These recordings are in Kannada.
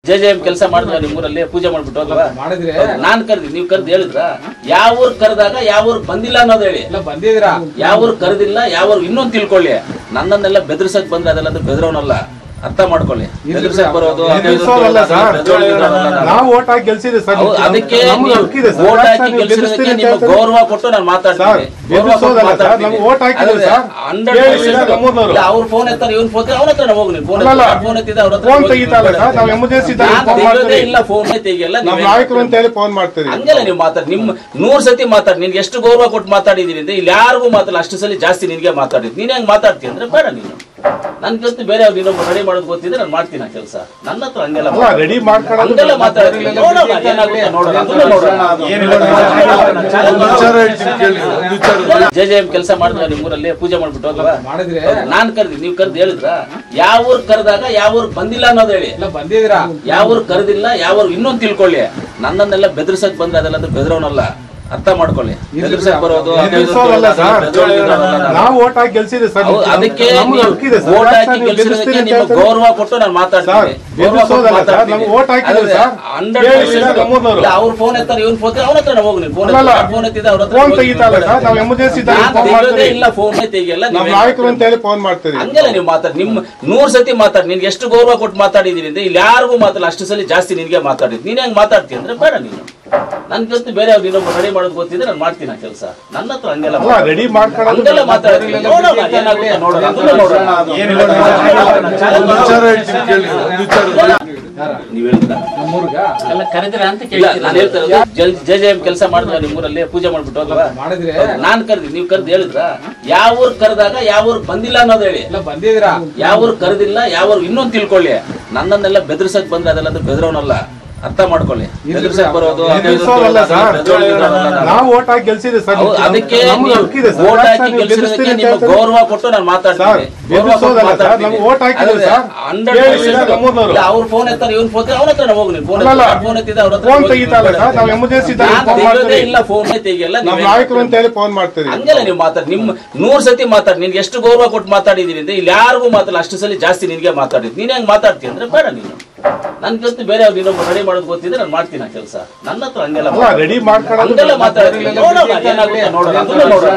ಜೆ ಜೆ ಎಂ ಕೆಲಸ ಮಾಡಿದ್ವ ನಿಮ್ಮೂರಲ್ಲಿ ಪೂಜೆ ಮಾಡ್ಬಿಟ್ಟು ಹೋಗವಾ ಮಾಡಿದ್ರೆ ನಾನ್ ಕರ್ದಿ ನೀವ್ ಕರ್ದು ಹೇಳಿದ್ರ ಯಾವ ಊರ್ ಕರೆದಾಗ ಯಾವ ಊರ್ ಬಂದಿಲ್ಲ ಅನ್ನೋದು ಹೇಳಿ ಎಲ್ಲ ಬಂದಿದ್ದೀರಾ ಯಾವ ಊರ್ ಕರೆದಿಲ್ಲ ಯಾವ ಊರ್ ಇನ್ನೊಂದ್ ತಿಳ್ಕೊಳ್ಳಿ ನನ್ನನ್ನೆಲ್ಲ ಬೆದರ್ಸಕ್ ಬಂದ್ರೆ ಅದೆಲ್ಲ ಬೆದರೋನಲ್ಲ ಅರ್ಥ ಮಾಡ್ಕೊಳ್ಳಿ ಬೆದರ್ಸಕ್ ಬರೋದು ಅದು ಇದು ಎದುರಿಸೋದಲ್ಲ ಸರ್. ಬೆದರೋದಿರೋದಲ್ಲ ನಾನು. ನಾವು ಓಟ್ ಹಾಕಿ ಗೆಲ್ಸಿದೆ ಸರ್ ಹೌದು, ಅದಕ್ಕೆ ನಮ್ಗೆ ನೀವು ಹಕ್ಕಿದೆ ಸರ್. vote ಹಾಕಿ ನೀವು ಗೆಲ್ಸಿರೋದಕ್ಕೆ ಗೆಲ್ಲಿಸ್ತೀರಿ ನಿಮ್ಗೆ ಅಂತ ಗೌರವ ಕೊಟ್ಟು ನಾನು ಮಾತಾಡ್ತೀನಿ ಸರ್, ಗೌರವ ಕೊಟ್ಟು ಗೆಲ್ಲಿಸೋದಲ್ಲ ಸರ್, ಮಾತಾಡ್ತೀನಿ. ನಮ್ಗೆ vote ಹಾಕಿದ್ರು ಅದೇ, ಸರ್. 100% ಕೇಳಿಲ್ಲ ನಮ್ಮೂರ್ನವ್ರು. ಇಲ್ಲ, ಅವ್ರ ಫೋನ್ ಎತ್ತಾರೆ ಇವ್ನ ಫೋನ್ ಅವನ ಹತ್ರ ಹೋಗಿ ನೀನು ಫೋನ್ ಅಲ್ಲಲ್ಲ, ಫೋನ್ ಎತ್ತಿದ ಅವ್ರ ಹತ್ರ ಫೋನ್ ಹೋಗಿ ತೆಗಿತಾರಲ್ಲ ಬೇಡ. ಸರ್, ನಾವು emergency ಇದ್ದಾಗ ನಾನ್ ಫೋನ್ ತೆಗಿಯೋದೇ ಮಾಡ್ತೀವಿ. ಇಲ್ಲ ಫೋನ್ ತೆಗಿಯಲ್ಲ ನಮ್ಮ ನೀವೇ ನಾಯಕರು ಅಂತ ಹೇಳಿ ಫೋನ್ ಮಾಡ್ತೀರಿ ಹಂಗೆಲ್ಲ ನೀವು ಮಾತಾಡಿ ನಿಮ್ ನೂರ್ ಸತಿ ಮಾತಾಡಿ ನಿನ್ಗೆ ಎಷ್ಟು ಗೌರವ ಕೊಟ್ಟು ಮಾತಾಡಿದೀನಿ ಅಂದ್ರೆ ಇಲ್ಲಿ ಯಾರಿಗೂ ಮಾತಾಡಲ್ಲ ಅಷ್ಟು ಸಲ ಜಾಸ್ತಿ ನಿನ್ಗೆ ಮಾತಾಡಿದ್ ನೀನ್ ಹೆಂಗ್ ಮಾತಾಡ್ತೀನಿ ಅಂದ್ರೆ ಬೇಡ ನೀನು ನನ್ ಕೆಲಸ ಬೇರೆ ಅವ್ರು ಇನ್ನೊಬ್ಬ ರೆಡಿ ಮಾಡೋದು ಗೊತ್ತಿದ್ರೆ ನಾನು ಮಾಡ್ತೀನಿ ಆ ಕೆಲಸ ನನ್ನ ಹತ್ರ ಹಂಗೆಲ್ಲ ಅಲ್ಲ ಮಾತಾಡಲ್ಲ. ರೆಡಿ ಮಾಡ್ಕೊಳ್ಳೋದು ಹಂಗೆಲ್ಲ ಮಾತಾಡ್ತೀನಿ ನೋಡೋಣ ಏನಾಗುತ್ತೆ ನೋಡೋಣ ಅದನ್ನ ನೋಡೋಣ ಜೆ ಜೆ ಎಂ ಕೆಲಸ ಮಾಡಿದ್ವ ನಿಮ್ಮೂರಲ್ಲಿ ಪೂಜೆ ಮಾಡ್ಬಿಟ್ಟು ಹೋಗವಾ ಮಾಡಿದ್ರೆ ನಾನ್ ಕರ್ದಿ ನೀವ್ ಕರ್ದು ಹೇಳಿದ್ರ ಯಾವ ಊರ್ ಕರೆದಾಗ ಯಾವ ಊರ್ ಬಂದಿಲ್ಲ ಅನ್ನೋದು ಹೇಳಿ ಎಲ್ಲ ಬಂದಿದ್ದೀರಾ ಯಾವ ಊರ್ ಕರೆದಿಲ್ಲ ಯಾವ ಊರ್ ಇನ್ನೊಂದ್ ತಿಳ್ಕೊಳ್ಳಿ ನನ್ನನ್ನೆಲ್ಲ ಬೆದರ್ಸಕ್ ಬಂದ್ರೆ ಅದೆಲ್ಲ ಬೆದರೋನಲ್ಲ ಅರ್ಥ ಮಾಡ್ಕೊಳ್ಳಿ ಬೆದರ್ಸಕ್ ಬರೋದು ಅದು ಇದು ಎದುರಿಸೋದಲ್ಲ ಸರ್. ಬೆದರೋದಿರೋದಲ್ಲ ನಾನು. ನಾವು ಓಟ್ ಹಾಕಿ ಗೆಲ್ಸಿದೆ ಸರ್ ಹೌದು, ಅದಕ್ಕೆ ನಮ್ಗೆ ನೀವು ಹಕ್ಕಿದೆ ಸರ್. vote ರಾಜಸ್ಥಾನ ಹಾಕಿ ನೀವು ಗೆಲ್ಸಿರೋದಕ್ಕೆ ಗೆಲ್ಲಿಸ್ತೀರಿ ನಿಮ್ಗೆ ಅಂತ ಗೌರವ ಕೊಟ್ಟು ನಾನು ಮಾತಾಡ್ತೀನಿ ಸರ್, ಗೌರವ ಕೊಟ್ಟು ಎದುರಿಸೋದಲ್ಲ ಸರ್, ಮಾತಾಡ್ತೀನಿ. ನಮ್ಗೆ vote ಹಾಕಿದ್ರು ಅದೇ, ಸರ್. 100% ಕೇಳಿಲ್ಲ ನಮ್ಮೂರ್ನವ್ರು. ಇಲ್ಲ, ಅವ್ರ ಫೋನ್ ಎತ್ತಾರೆ ಇವ್ನ ಫೋನ್ ಅವನ ಹತ್ರ ಹೋಗಿ ನೀನು ಫೋನ್ ಅಲ್ಲಲ್ಲ, ಫೋನ್ ಎತ್ತಿದ ಅವ್ರ ಹತ್ರ ಫೋನ್ ಹೋಗಿ ತೆಗಿತಾರಲ್ಲ ಬೇಡ. ಸರ್, ನಾವು emergency ಇದ್ದಾಗ ನಾನ್ ಫೋನ್ ತೆಗಿಯೋದೇ ಮಾಡ್ತೀರಿ. ಇಲ್ಲ ಫೋನ್ ತೆಗಿಯಲ್ಲ ನಮ್ಮ ನೀವೇ ನಾಯಕರು ಅಂತ ಹೇಳಿ ಫೋನ್ ಮಾಡ್ತೀರಿ ಹಂಗೆಲ್ಲ ನೀವು ಮಾತಾಡಿ ನಿಮ್ ನೂರ್ ಸತಿ ಮಾತಾಡಿ ನಿನ್ಗೆ ಎಷ್ಟು ಗೌರವ ಕೊಟ್ಟು ಮಾತಾಡಿದೀನಿ ಅಂದ್ರೆ ಇಲ್ಲಿ ಯಾರಿಗೂ ಮಾತಾಡಲ್ಲ ಅಷ್ಟು ಸಲ ಜಾಸ್ತಿ ನಿನ್ಗೆ ಮಾತಾಡಿದ್ ನೀನ್ ಹೆಂಗ್ ಮಾತಾಡ್ತೀನಿ ಅಂದ್ರೆ ಬೇಡ ನೀನು ನನ್ ಕೆಲಸ ಬೇರೆ ಅವ್ರು ಇನ್ನೊಬ್ಬ ರೆಡಿ ಮಾಡೋದು ಗೊತ್ತಿದ್ರೆ ನಾನು ಮಾಡ್ತೀನಿ ಆ ಕೆಲಸ ನನ್ನ ಹತ್ರ ಹಂಗೆಲ್ಲ ಅಲ್ಲ ಮಾತಾಡಲ್ಲ. ರೆಡಿ ಮಾಡ್ಕೊಳ್ಳೋದು ಹಂಗೆಲ್ಲ ಮಾತಾಡ್ತೀನಿ ನೋಡೋಣ ಏನಾಗುತ್ತೆ ನೋಡೋಣ ಅದನ್ನ ನೋಡೋಣ ನೀವ್ ಹೇಳಿದ್ರ ನಮ್ಮೂರ್ಗ ಎಲ್ಲ ಕರೆದಿರ ಅಂತ ಇಲ್ಲ ಕೇಳ್ತೀನಿ ನಾನು ಹೇಳ್ತಾ ಇರೋದು ಜಲ್ ಜೆ ಜೆ ಎಂ ಕೆಲಸ ಮಾಡಿದ್ವ ನಿಮ್ಮೂರಲ್ಲಿ ಪೂಜೆ ಮಾಡ್ಬಿಟ್ಟು ಹೋಗವಾ ಮಾಡಿದ್ರೆ ನಾನ್ ಕರ್ದಿ ನೀವ್ ಕರ್ದು ಹೇಳಿದ್ರ ಯಾವ ಊರ್ ಕರೆದಾಗ ಯಾವ ಊರ್ ಬಂದಿಲ್ಲ ಅನ್ನೋದು ಹೇಳಿ ಎಲ್ಲ ಬಂದಿದ್ದೀರಾ ಯಾವ ಊರ್ ಕರೆದಿಲ್ಲ ಯಾವ ಊರ್ ಇನ್ನೊಂದ್ ತಿಳ್ಕೊಳ್ಳಿ ನನ್ನನ್ನೆಲ್ಲ ಬೆದರ್ಸಕ್ ಬಂದ್ರೆ ಅದೆಲ್ಲ ಬೆದರೋನಲ್ಲ ಅರ್ಥ ಮಾಡ್ಕೊಳ್ಳಿ ಬೆದರ್ಸಕ್ ಬರೋದು ಅದು ಇದು ಎದುರಿಸೋದಲ್ಲ ಸರ್. ಬೆದರೋದಿರೋದಲ್ಲ ನಾನು. ನಾವು ಓಟ್ ಹಾಕಿ ಗೆಲ್ಸಿದೆ ಸರ್ ಹೌದು, ಅದಕ್ಕೆ ನಮ್ಗೆ ನೀವು ಹಕ್ಕಿದೆ ಸರ್. vote ರಾಜಸ್ಥಾನ ಹಾಕಿ ನೀವು ಗೆಲ್ಸಿರೋದಕ್ಕೆ ಗೆಲ್ಲಿಸ್ತೀರಿ ನಿಮ್ಗೆ ಅಂತ ಗೌರವ ಕೊಟ್ಟು ನಾನು ಮಾತಾಡ್ತೀನಿ ಸರ್, ಗೌರವ ಕೊಟ್ಟು ಎದುರಿಸೋದಲ್ಲ ಸರ್, ಮಾತಾಡ್ತೀನಿ. ನಮ್ಗೆ vote ಹಾಕಿದ್ರು ಅದೇ, ಸರ್. 100% ಕೇಳಿಲ್ಲ ನಮ್ಮೂರ್ನವ್ರು. ಇಲ್ಲ, ಅವ್ರ ಫೋನ್ ಎತ್ತಾರೆ ಇವ್ನ ಫೋನ್ ಅವನ ಹತ್ರ ಹೋಗಿ ನೀನು ಫೋನ್ ಅಲ್ಲಲ್ಲ, ಫೋನ್ ಎತ್ತಿದ ಅವ್ರ ಹತ್ರ ಫೋನ್ ಹೋಗಿ ತೆಗಿತಾರಲ್ಲ ಬೇಡ. ಸರ್, ನಾವು emergency ಇದ್ದಾಗ ನಾನ್ ಫೋನ್ ತೆಗಿಯೋದೇ ಮಾಡ್ತೀರಿ. ಇಲ್ಲ ಫೋನ್ ತೆಗಿಯಲ್ಲ ನಮ್ಮ ನೀವೇ ನಾಯಕರು ಅಂತ ಹೇಳಿ ಫೋನ್ ಮಾಡ್ತೀರಿ ಹಂಗೆಲ್ಲ ನೀವು ಮಾತಾಡಿ ನಿಮ್ ನೂರ್ ಸತಿ ಮಾತಾಡಿ ನಿನ್ಗೆ ಎಷ್ಟು ಗೌರವ ಕೊಟ್ಟು ಮಾತಾಡಿದೀನಿ ಅಂದ್ರೆ ಇಲ್ಲಿ ಯಾರಿಗೂ ಮಾತಾಡಲ್ಲ ಅಷ್ಟು ಸಲ ಜಾಸ್ತಿ ನಿನ್ಗೆ ಮಾತಾಡಿದ್ ನೀನ್ ಹೆಂಗ್ ಮಾತಾಡ್ತೀನಿ ಅಂದ್ರೆ ಬೇಡ ನೀನು ನನ್ ಕೆಲಸ ಬೇರೆ ಅವ್ರು ಇನ್ನೊಬ್ಬ ರೆಡಿ ಮಾಡೋದು ಗೊತ್ತಿದ್ರೆ ನಾನು ಮಾಡ್ತೀನಿ ಆ ಕೆಲಸ ನನ್ನ ಹತ್ರ ಹಂಗೆಲ್ಲ ಅಲ್ಲ ಮಾತಾಡಲ್ಲ. ರೆಡಿ ಮಾಡ್ಕೊಳ್ಳೋದು ಹಂಗೆಲ್ಲ ಮಾತಾಡ್ತೀನಿ ನೋಡೋಣ ಏನಾಗುತ್ತೆ ನೋಡೋಣ ಅದನ್ನ ನೋಡೋಣ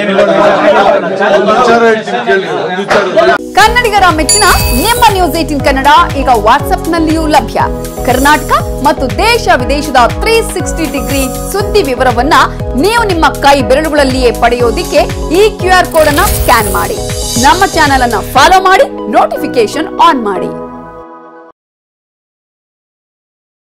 ಕನ್ನಡಿಗರ ಮೆಚ್ಚಿನ ನಿಮ್ಮ ನ್ಯೂಸ್ ಏಟಿನ್ ಕನ್ನಡ ಈಗ ವಾಟ್ಸ್ಆಪ್ನಲ್ಲಿಯೂ ಲಭ್ಯ ಕರ್ನಾಟಕ ಮತ್ತು ದೇಶ ವಿದೇಶದ ತ್ರೀ ಸಿಕ್ಸ್ಟಿ ಡಿಗ್ರಿ ಸುದ್ದಿ ವಿವರವನ್ನ ನೀವು ನಿಮ್ಮ ಕೈ ಬೆರಳುಗಳಲ್ಲಿಯೇ ಪಡೆಯೋದಿಕ್ಕೆ ಈ ಕ್ಯೂ ಆರ್ ಕೋಡ್ ಅನ್ನ ಸ್ಕ್ಯಾನ್ ಮಾಡಿ ನಮ್ಮ ಚಾನೆಲ್ ಅನ್ನ ಫಾಲೋ ಮಾಡಿ ನೋಟಿಫಿಕೇಶನ್ ಆನ್ ಮಾಡಿ